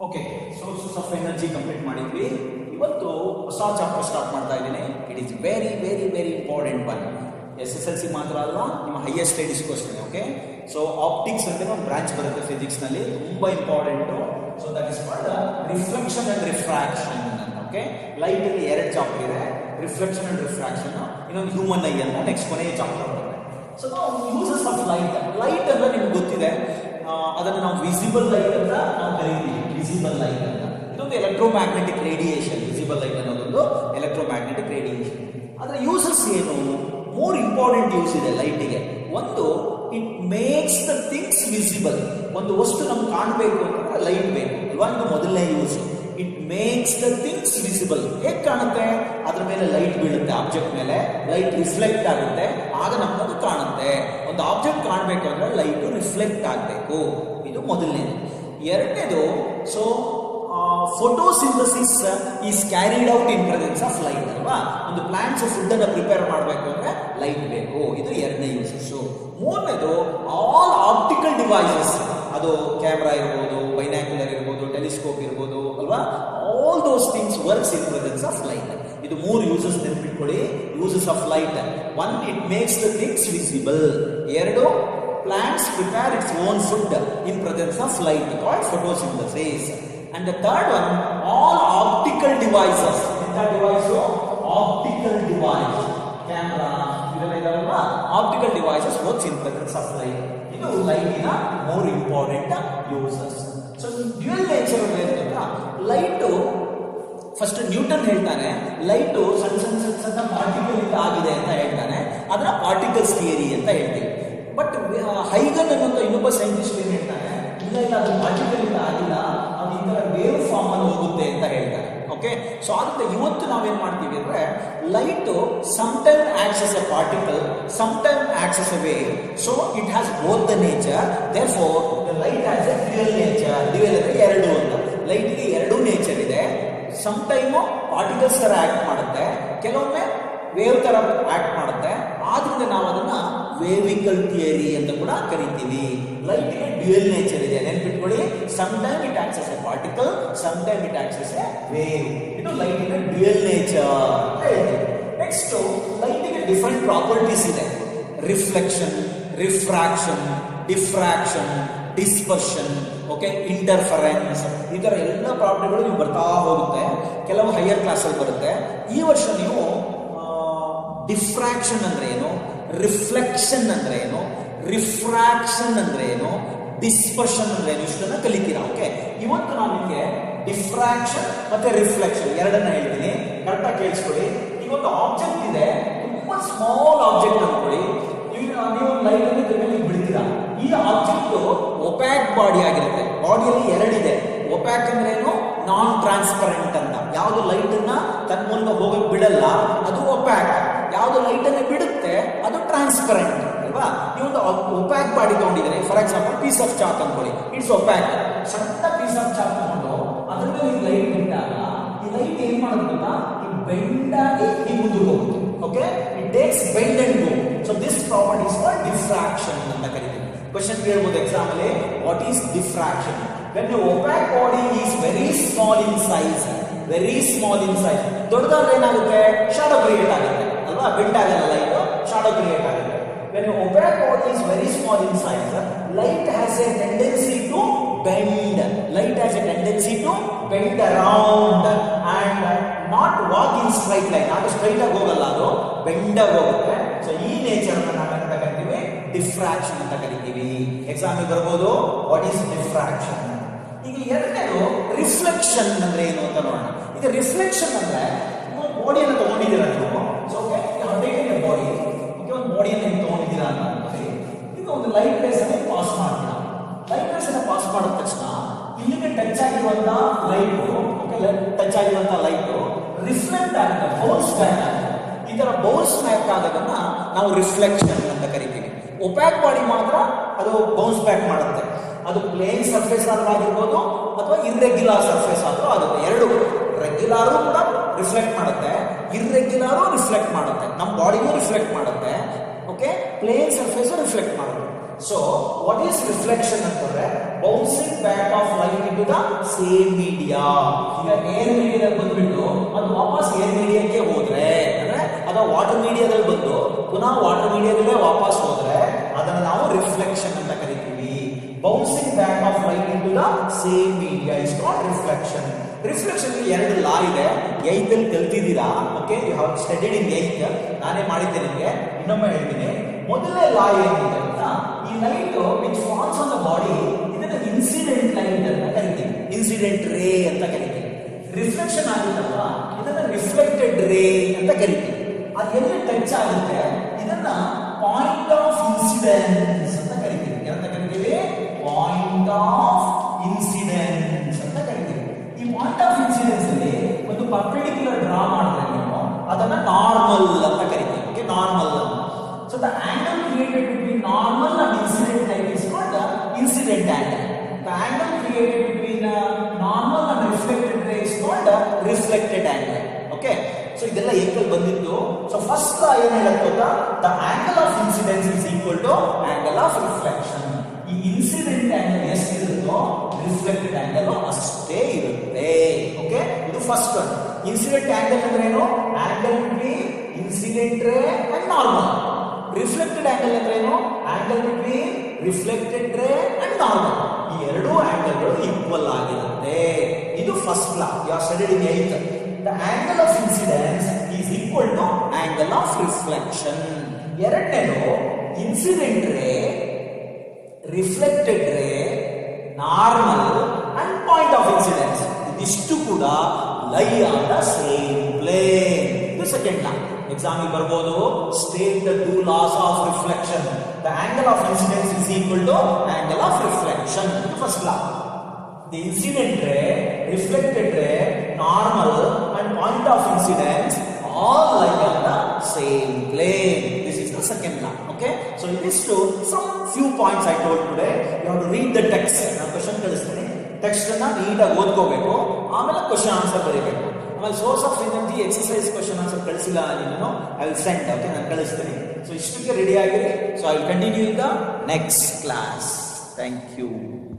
Okay sources of energy complete ಮಾಡಿದ್ವಿ ಇವತ್ತು ಹೊಸ ಚಾಪ್ಟರ್ ಸ್ಟಾರ್ಟ್ ಮಾಡ್ತಾ ಇದ್ದೀನಿ it is very very very important one S S L C ಮಾತ್ರ ಅಲ್ಲ ನಿಮ್ಮ ಹೈಯರ್ ಸ್ಟಡೀಸ್ಗೋಸ್ಕರ ಓಕೆ ಸೊ ಆಪ್ಟಿಕ್ಸ್ ಅಂತ ಒಂದು ಬ್ರಾಂಚ್ ಬರುತ್ತೆ ಫಿಸಿಕ್ಸ್ನಲ್ಲಿ ತುಂಬ important so that is called reflection and refraction ಅಂತ ಓಕೆ ಲೈಟ್ ಅಲ್ಲಿ ಎರಡು ಚಾಪ್ಟರ್ ಇದೆ ರಿಫ್ಲೆಕ್ಷನ್ ಅಂಡ್ ರಿಫ್ರಾಕ್ಷನ್ ಇನ್ನೊಂದು ಹ್ಯೂಮನ್ ಐ ಅಂತ ನೆಕ್ಸ್ಟ್ ಕೊನೆಯ ಚಾಪ್ಟರ್ ಬರುತ್ತೆ ಸೊ ನಾವು ಯೂಸಸ್ ಆಫ್ ಲೈಟ್ ಲೈಟ್ ಅಂದ್ರೆ ನಿಮ್ಗೆ ಗೊತ್ತಿದೆ ಆ, ಅದನ್ನು ನಾವು ವಿಸಿಬಲ್ ಲೈಟ್ ಅಂತ ನಾವು ಕರೀತೀವಿ ವಿಸಿಬಲ್ ಲೈಟ್ ಅಂತ ಇದೊಂದು ಎಲೆಕ್ಟ್ರೋಮ್ಯಾಗ್ನೆಟಿಕ್ ರೇಡಿಯೇಷನ್ ವಿಸಿಬಲ್ ಲೈಟ್ ಅನ್ನೋದೊಂದು ಎಲೆಕ್ಟ್ರೋಮ್ಯಾಗ್ನೆಟಿಕ್ ರೇಡಿಯೇಷನ್ ಅದರ ಯೂಸಸ್ ಏನು ಮೋರ್ ಇಂಪಾರ್ಟೆಂಟ್ ಯೂಸ್ ಇದೆ ಲೈಟಿಗೆ ಒಂದು it makes the things visible ಒಂದು ವಸ್ತು ನಮ್ಗೆ ಕಾಣಬೇಕು ಅಂತಂದ್ರೆ ಲೈಟ್ ಬೇಕು ಅಲ್ವಾ ಇದು ಮೊದಲನೇ use it makes the things visible ಹೇಗೆ ಕಾಣುತ್ತೆ ಅದ್ರ ಮೇಲೆ ಲೈಟ್ ಬೀಳುತ್ತೆ ಆಬ್ಜೆಕ್ಟ್ ಮೇಲೆ ಲೈಟ್ ರಿಫ್ಲೆಕ್ಟ್ ಆಗುತ್ತೆ ಆಗ ನಮ್ಗದು ಕಾಣುತ್ತೆ ಒಂದು ಆಬ್ಜೆಕ್ಟ್ ಕಾಣಬೇಕು ಅಂದ್ರೆ ಲೈಟ್ ರಿಫ್ಲೆಕ್ಟ್ ಆಗಬೇಕು ಇದು ಮೊದಲನೇದು ಎರಡನೇದು so photosynthesis is carried out in presence of light ಅಲ್ವಾ ಒಂದು ಪ್ಲಾಂಟ್ಸ್ ಫುಡ್ ಅನ್ನ ಪ್ರಿಪೇರ್ ಮಾಡಬೇಕು ಅಂದ್ರೆ ಲೈಟ್ ಬೇಕು ಇದು ಎರಡನೇ ಯೂಸಸ್ ಮೂರನೇದು ಆಲ್ ಆಪ್ಟಿಕಲ್ ಡಿವೈಸಸ್ ಅದು ಕ್ಯಾಮ್ರಾ ಇರ್ಬೋದು ಬೈನಾಕ್ಯುಲರ್ ಇರ್ಬೋದು ಟೆಲಿಸ್ಕೋಪ್ ಇರ್ಬೋದು ಅಲ್ವಾ all those things works in presence of light ಇದು ಮೂರು ಯೂಸಸ್ ನೆನ್ಪಿಟ್ಕೊಳ್ಳಿ uses of light one it makes the things visible ಎರಡು plants prepare its own food in presence of light called photosynthesis and the third one all optical devices ಎಂತ device optical device camera ಇದೆಲ್ಲ ಇದಾವಲ್ವಾ optical devices works in presence of light ಇದು ಲೈಟಿನ more important uses so dual nature ಏನಂತ light first Newton ಹೇಳ್ತಾನೆ ಲೈಟು ಸಣ್ಣ ಸಣ್ಣ ಸಣ್ಣ ಸಣ್ಣ ಪಾರ್ಟಿಕಲ್ ಇಂದ ಆಗಿದೆ ಅಂತ ಹೇಳ್ತಾನೆ ಅದನ್ನ ಪಾರ್ಟಿಕಲ್ಸ್ ಥಿಯರಿ ಅಂತ ಹೇಳ್ತೀವಿ ಬಟ್ ಹೈಗನ್ ಅನ್ನೋ ಇನ್ನೊಬ್ಬ ಸೈಂಟಿಸ್ಟ್ ಏನ್ ಹೇಳ್ತಾನೆ ಇಲ್ಲ ಇಲ್ಲ ಅದು ಪಾರ್ಟಿಕಲ್ ಇಂದ ಆಗಿಲ್ಲ ಅದು ಈ ತರ ವೇವ್ ಫಾರ್ಮ್ ಅಲ್ಲಿ ಹೋಗುತ್ತೆ ಅಂತ ಹೇಳ್ತಾನೆ ಓಕೆ ಸೊ ಅದಕ್ಕೆ ಇವತ್ತು ನಾವೇನ್ ಮಾಡ್ತೀವಿ ಅಂದ್ರೆ light some time acts as a particle some time acts as a wave so it has both the nature therefore the light has a dual nature dual ಅಂದ್ರೆ ಎರಡು ಅಂತ ಲೈಟ್ಗೆ ಎರಡೂ ನೇಚರ್ ಇದೆ ಸಮ್ ಟೈಮು ಪಾರ್ಟಿಕಲ್ಸ್ ತರ act ಮಾಡುತ್ತೆ ಕೆಲವೊಮ್ಮೆ wave ತರ ಆಕ್ಟ್ ಮಾಡುತ್ತೆ ಆದ್ರಿಂದ ನಾವು ಅದನ್ನ ವೇವಿಕಲ್ ಥಿಯರಿ ಅಂತ ಕೂಡ ಕರಿತೀವಿ ಲೈಟ್ಗೆ ಡ್ಯುಯಲ್ ನೇಚರ್ ಇದೆ ನೆನ್ಪಿಟ್ಕೊಳ್ಳಿ some time it acts as a particle some time it acts as a wave ಇದು ಲೈಟಿನ ಡ್ಯುಯಲ್ ನೇಚರ್ ಅಂತ ಹೇಳ್ತೀವಿ ನೆಕ್ಸ್ಟ್ ಲೈಟಿಗೆ ಡಿಫ್ರೆಂಟ್ ಪ್ರಾಪರ್ಟೀಸ್ ಇದೆ reflection refraction diffraction dispersion okay interference ಈ ಥರ ಎಲ್ಲ ಪ್ರಾಬ್ಲಮ್ಗಳು ನೀವು ಬರ್ತಾ ಹೋಗುತ್ತೆ ಕೆಲವು ಹೈಯರ್ ಕ್ಲಾಸಲ್ಲಿ ಬರುತ್ತೆ ಈ ವರ್ಷ ನೀವು ಡಿಫ್ರಾಕ್ಷನ್ ಅಂದ್ರೆ ಏನು ರಿಫ್ಲೆಕ್ಷನ್ ಅಂದ್ರೆ ಏನು ರಿಫ್ರಾಕ್ಷನ್ ಅಂದ್ರೆ ಏನು ಡಿಸ್ಪರ್ಷನ್ ಅಂದ್ರೆ ಏನು ಇಷ್ಟನ್ನ ಕಲಿತೀರಾ ಓಕೆ ಇವತ್ತು ನಾನು ನಿಮಗೆ ಡಿಫ್ರಾಕ್ಷನ್ ಮತ್ತೆ ರಿಫ್ಲೆಕ್ಷನ್ ಎರಡನ್ನ ಹೇಳ್ತೀನಿ ಕರೆಕ್ಟಾಗಿ ಕೇಳಿಸ್ಕೊಳ್ಳಿ ಈಗ ಒಂದು ಆಬ್ಜೆಕ್ಟ್ ಇದೆ ತುಂಬಾ ಸ್ಮಾಲ್ ಆಬ್ಜೆಕ್ಟ್ ಅನ್ಕೊಳ್ಳಿ ಈಗ ನೀವು ಲೈಟ್ ಅನ್ನು ಇದ್ರ ಮೇಲೆ ಬಿಡ್ತೀರಾ ಈ ಆಬ್ಜೆಕ್ಟ್ ಒಪ್ಯಾಕ್ ಬಾಡಿ ಆಗಿರುತ್ತೆ ಬಾಡಿಯಲ್ಲಿ ಎರಡಿದೆ ಒಪ್ಯಾಕ್ ಅಂದ್ರೆ ಏನು ನಾನ್ ಟ್ರಾನ್ಸ್ಪರೆಂಟ್ ಅಂತ ಯಾವುದು ಲೈಟ್ ಅನ್ನ ತನ್ನ ಮೂಲಕ ಹೋಗಕ್ ಬಿಡಲ್ಲ ಅದು ಒಪ್ಯಾಕ್ ಯಾವುದು ಲೈಟ್ ಅನ್ನ ಬಿಡುತ್ತೆ ಅದು ಟ್ರಾನ್ಸ್ಪರೆಂಟ್ ಅಲ್ವಾ ನೀವೊಂದು ಒಪ್ಯಾಕ್ ಬಾಡಿ ತಗೊಂಡಿದ್ರೆ for example piece of chalk ಅನ್ಕೊಳ್ಳಿ ಇಟ್ಸ್ ಒಪ್ಯಾಕ್ ಸಣ್ಣ ಪೀಸ್ ಆಫ್ ಚಾಕ್ ತಗೊಂಡು ಅದ್ರ ಮೇಲೆ ಲೈಟ್ ಬಿಟ್ಟಾಗ ಈ ಲೈಟ್ ಏನ್ ಮಾಡುತ್ತಲ್ಲ ಈ ಬೆಂಡ್ ಆಗಿ ಈ ಮುಂದಕ್ಕೆ ಹೋಗುತ್ತೆ okay it takes bend and go so this property is called diffraction ಅಂತ ಕರಿತೀವಿ ಕ್ವಶನ್ ಕೇಳ್ಬೋದು ಎಕ್ಸಾಮ್ ಅಲ್ಲಿ what is diffraction when the opaque body is very small in size very small in size ದೊಡ್ಡದಾದ್ರೆ ಏನಾಗುತ್ತೆ ಶಾಡೋ ಕ್ರಿಯೇಟ್ ಆಗುತ್ತೆ ಅಲ್ವಾ bend ಆಗಲ್ಲ light shadow create ಆಗುತ್ತೆ when the opaque body is very small in size light has a tendency to bend light has a tendency to bend around and not walk in straight line ಅದು straight ಆಗಿ ಹೋಗಲ್ಲ ಅದು bend ಆಗಿ ಹೋಗುತ್ತೆ so ಈ nature ನಾವೇನಂತ ಕರಿತೀವಿ diffraction ಅಂತ ಕರಿತೀವಿ ಎಕ್ಸಾಮ್ ಬರ್ಬೋದು ವಾಟ್ ಈಸ್ ಡಿಫ್ರಾಕ್ಷನ್ ಈಗ ಎರಡನೇದು ರಿಫ್ಲೆಕ್ಷನ್ ಅಂದ್ರೆ ಏನು ಅಂತ ನೋಡೋಣ ಈಗ ರಿಫ್ಲೆಕ್ಷನ್ ಅಂದ್ರೆ ಬಾಡಿಯನ್ನು ತಗೊಂಡಿದ್ದೀರಾ ನೀವು so okay taking body okay ಒಂದು ಬಾಡಿಯನ್ನು ನೀವು ತಗೊಂಡಿದ್ದೀರಾ ಅಂತ ಅನ್ಕೊಳ್ಳಿ ಈಗ ಒಂದು ಲೈಟ್ ರೇಸ್ ಅನ್ನು ಪಾಸ್ ಮಾಡ್ತೀರಾ ಲೈಟ್ ರೇಸ್ ಅನ್ನು ಪಾಸ್ ಮಾಡಿದ ತಕ್ಷಣ ಇಲ್ಲಿಗೆ ಟಚ್ ಆಗಿರುವಂತ ಲೈಟ್ ಓಕೆ ಟಚ್ ಆಗಿರುವಂತ ಲೈಟ್ ರಿಫ್ಲೆಕ್ಟ್ ಆಗುತ್ತೆ ಬೌನ್ಸ್ ಬ್ಯಾಕ್ ಆಗುತ್ತೆ ಈ ತರ ಬೌನ್ಸ್ ಬ್ಯಾಕ್ ಆಗೋದನ್ನ ನಾವು ರಿಫ್ಲೆಕ್ಷನ್ ಅಂತ ಕರಿತೀವಿ ಒಪ್ಯಾಕ್ ಬಾಡಿ ಮಾತ್ರ ಅದು ಬೌನ್ಸ್ ಬ್ಯಾಕ್ ಮಾಡುತ್ತೆ ಅದು ಪ್ಲೇನ್ ಸರ್ಫೇಸ್ ಆದ್ರೂ ಆಗಿರ್ಬೋದು ಅಥವಾ ಇರ್ರೆಗ್ಯುಲರ್ ಸರ್ಫೇಸ್ ಆದ್ರೂ ಆಗುತ್ತೆ ಎರಡು ರೆಗ್ಯುಲಾರು ಕೂಡ ರಿಫ್ಲೆಕ್ಟ್ ಮಾಡುತ್ತೆ ಇರ್ರೆಗ್ಯುಲಾರು ರಿಫ್ಲೆಕ್ಟ್ ಮಾಡುತ್ತೆ ನಮ್ಮ ಬಾಡಿಗೂ ರಿಫ್ಲೆಕ್ಟ್ ಮಾಡುತ್ತೆ ಓಕೆ ಪ್ಲೇನ್ ಸರ್ಫೇಸ್ ರಿಫ್ಲೆಕ್ಟ್ ಮಾಡುತ್ತೆ ಸೊ ವಾಟ್ ಈಸ್ ರಿಫ್ಲೆಕ್ಷನ್ ಅಂತಂದ್ರೆ bouncing back of light into the same media ಈಗ ಏರ್ ಮೀಡಿಯಾದಲ್ಲಿ ಬಂದ್ಬಿಟ್ಟು ಅದು ವಾಪಸ್ ಏರ್ ಮೀಡಿಯಾಕ್ಕೆ ಹೋದ್ರೆ ಅಂದ್ರೆ ಅದು ವಾಟರ್ ಮೀಡಿಯಾದಲ್ಲಿ ಬಂದು ಪುನಃ ವಾಟರ್ ಮೀಡಿಯಾದಲ್ಲೇ ವಾಪಸ್ ಹೋದ್ರೆ ಅದನ್ನ ನಾವು ರಿಫ್ಲೆಕ್ಷನ್ ಅಂತ ಕರಿತೀವಿ bouncing back of light into the same media is called reflection reflection ಎರಡು ಲಾ ಇದೆ ಏತ್ ಅಲ್ಲಿ ಕಲ್ತಿದ್ದೀರಾ okay you have studied in eighth ನಾನೇ ಮಾಡಿದ್ದೆ ನಿಮಗೆ ಇನ್ನೊಮ್ಮೆ ಹೇಳ್ತೀನಿ ಮೊದಲನೇ ಲಾ ಏನಿದೆ ಅಂತ ಈ light which falls on the body ಇದನ್ನ ಇನ್ಸಿಡೆಂಟ್ ಲೈಟ್ ಅಂತ ಕರಿತೀವಿ ಇನ್ಸಿಡೆಂಟ್ ರೇ ಅಂತ ಕರಿತೀವಿ ರಿಫ್ಲೆಕ್ಷನ್ ಆಗುತ್ತಲ್ವಾ ಇದನ್ನ ರಿಫ್ಲೆಕ್ಟೆಡ್ ರೇ ಅಂತ ಕರಿತೀವಿ ಅದು ಎಲ್ಲಿ ಟಚ್ ಆಗುತ್ತೆ ಇದನ್ನ ಪಾಯಿಂಟ್ ಆಫ್ ಇನ್ಸಿಡೆನ್ಸ್ ಅಂತ ಕರಿತೀವಿ ಏನಂತ ಕರಿತೀವಿ ಪಾಯಿಂಟ್ ಆಫ್ ಇನ್ಸಿಡೆನ್ಸ್ ಅಂತ ಕರಿತೀವಿ ಈ ಪಾಯಿಂಟ್ ಆಫ್ ಇನ್ಸಿಡೆನ್ಸ್ ಅಲ್ಲಿ ಒಂದು ಪರ್ಪೆಂಡಿಕ್ಯುಲರ್ ಡ್ರಾ ಮಾಡಿದ್ರೆ ನೀವು ಅದನ್ನ ನಾರ್ಮಲ್ ಅಂತ ಕರಿತೀವಿ ಓಕೆ ನಾರ್ಮಲ್ ಅಂತ so the angle created between normal and incident light is called incident angle the angle created between normal and reflected ray is called reflected angle okay so ಇದೆಲ್ಲ ಏಕಲ್ ಬಂದಿತ್ತು so first law ಏನ್ ಹೇಳುತ್ತೆ ಗೊತ್ತಾ the angle of incidence is equal to angle of reflection ಈ incident angle ಎಷ್ಟಿರುತ್ತೋ reflected angle ಅಷ್ಟೇ ಇರುತ್ತೆ ಓಕೆ ಇದು ಫಸ್ಟ್ ಒನ್ ಇನ್ಸಿಡೆಂಟ್ ಆಂಗಲ್ ಅಂದ್ರೆ ಏನು angle between incident ray and normal reflected angle ಅಂದ್ರೆ ಏನು angle between reflected ray and normal ಈ ಎರಡೂ ಆಂಗಲ್ಗಳು ಈಕ್ವಲ್ ಆಗಿರುತ್ತೆ ಇದು first law you are studied in eighth the angle of incidence is equal to angle of reflection ಎರಡನೇದು incident ray reflected ray normal and point of incidence ಇದಿಷ್ಟು ಕೂಡ lie on the same plane ಇದು second law ಎಕ್ಸಾಮಿಗೆ ಬರ್ಬೋದು state the two laws of reflection the angle of incidence is equal to angle of reflection ಇದು first law The incident ray, reflected ray, normal and point of incidence all lie on the same plane. This is the second law. Okay. So in this to some few points I told today. You have to read the text. ನಾನು question ಕಳಿಸ್ತೀನಿ text ಅನ್ನ ನೀಟಾಗಿ ಓದ್ಕೋಬೇಕು ಆಮೇಲೆ question answer ಬರೀಬೇಕು ಆಮೇಲೆ source of energy exercise question answer ಕಳಿಸಿಲ್ಲ ನೀನು ಐ ವಿಲ್ ಸೆಂಡ್ ಓಕೆ ನಾನು ಕಳಿಸ್ತೀನಿ ಸೊ ಇಷ್ಟಕ್ಕೆ ರೆಡಿ ಆಗಿರಿ so I will continue in the next class thank you